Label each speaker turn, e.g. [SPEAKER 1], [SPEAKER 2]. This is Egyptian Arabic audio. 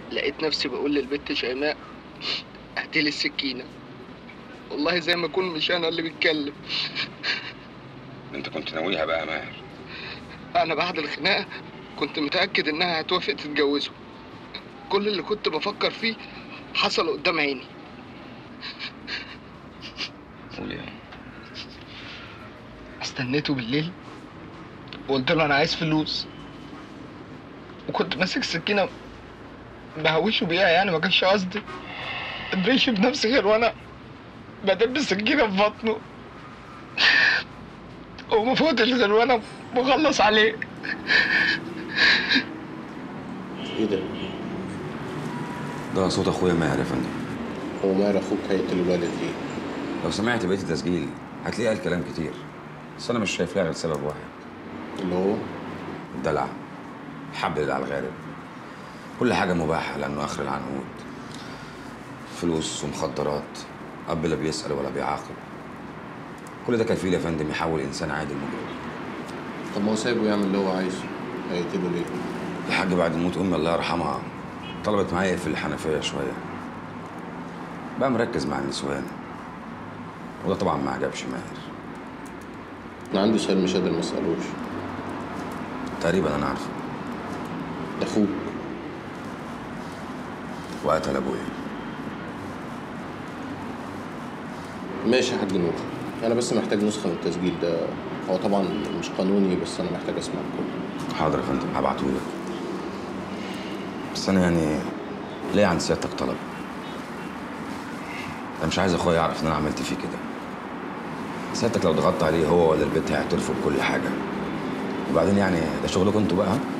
[SPEAKER 1] لقيت نفسي بقول للبت شيماء هاتي لي السكينه والله زي ما اكون مش انا اللي بتكلم
[SPEAKER 2] انت كنت ناويها بقى يا ماهر
[SPEAKER 1] انا بعد الخناقه كنت متاكد انها هتوافق تتجوزه كل اللي كنت بفكر فيه حصل قدام عيني
[SPEAKER 2] قول ايه
[SPEAKER 1] استنيته بالليل وقلت له انا عايز فلوس وكنت ماسك سكينه بهوشه بيها يعني ما كانش قصدي ادريش بنفسي غير وانا بدب السكينه في بطنه وما فوتش غير وانا مخلص عليه
[SPEAKER 3] ايه ده؟
[SPEAKER 2] ده صوت اخويا ماهر يا فندم
[SPEAKER 3] هو ماهر اخوك هيقتل الوالد ليه؟
[SPEAKER 2] لو سمعت بقيه التسجيل هتلاقيه قال كلام كتير بس انا مش شايف لها غير سبب واحد
[SPEAKER 3] اللي هو
[SPEAKER 2] الدلع الحبل اللي على الغارب كل حاجة مباحة لأنه آخر العنقود فلوس ومخدرات أب لا بيسأل ولا بيعاقب كل ده كفيل يا فندم يحول إنسان عادي لمجرم
[SPEAKER 3] طب ما هو سايبه يعمل اللي هو عايزه هيقتله ليه؟
[SPEAKER 2] الحاج بعد موت أمي الله يرحمها طلبت معايا يقفل الحنفية شوية بقى مركز مع النسوان وده طبعا ما عجبش ماهر
[SPEAKER 3] انا عندي سؤال مش قادر ما اسالوش
[SPEAKER 2] تقريبا أنا عارفه
[SPEAKER 3] ده اخوك
[SPEAKER 2] وقتل أبويا
[SPEAKER 3] ماشي يا حاج نور انا بس محتاج نسخه من التسجيل ده هو طبعا مش قانوني بس انا محتاج اسمع كله
[SPEAKER 2] حاضر يا فندم هبعتهولك بس انا يعني ليه عند سيادتك طلب انا مش عايز اخويا يعرف ان انا عملت فيه كده سيادتك لو ضغطت عليه هو ولا البنت هيعترفوا بكل حاجه وبعدين يعني ده شغلكم انتوا بقى ها